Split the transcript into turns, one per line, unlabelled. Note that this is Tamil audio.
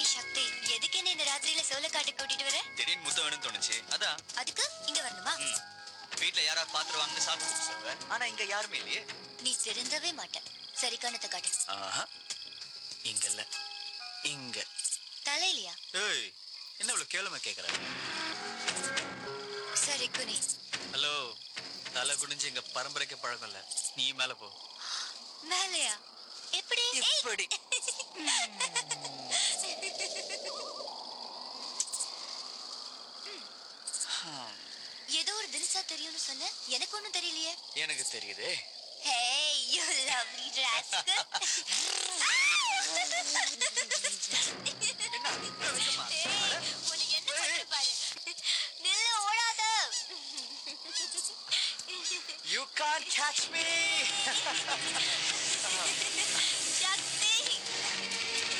சக்தி எதுக்கு என்ன இந்த ராத்திரியில சோளக்காட்டு கூட்டிட்டு வர
திடீர்னு முத்தம் வேணும்னு தோணுச்சு அதான்
அதுக்கு இங்க வரணுமா
ம். வீட்ல யாராவது பாத்துருவாங்கன்னு சாப்பிட்டு சொல்லுவேன் ஆனா இங்க யாருமே இல்லையே
நீ திருந்தவே மாட்ட சரி கண்ணத்தை காட்டு
ஆஹா இங்க இல்ல இங்க
தலையிலையா
ஏய் என்ன இவ்வளவு கேளுமை கேக்குற
சரி குனி
ஹலோ தலை குனிஞ்சு எங்க பரம்பரைக்கு பழக்கம் இல்ல நீ மேல போ
மேலையா எப்படி ஏய்,
எப்படி
ஏதோ ஒரு தினசா தெரியும்னு சொன்ன எனக்கு ஒண்ணும் தெரியலையே
எனக்கு தெரியுதே
Hey, you lovely rascal.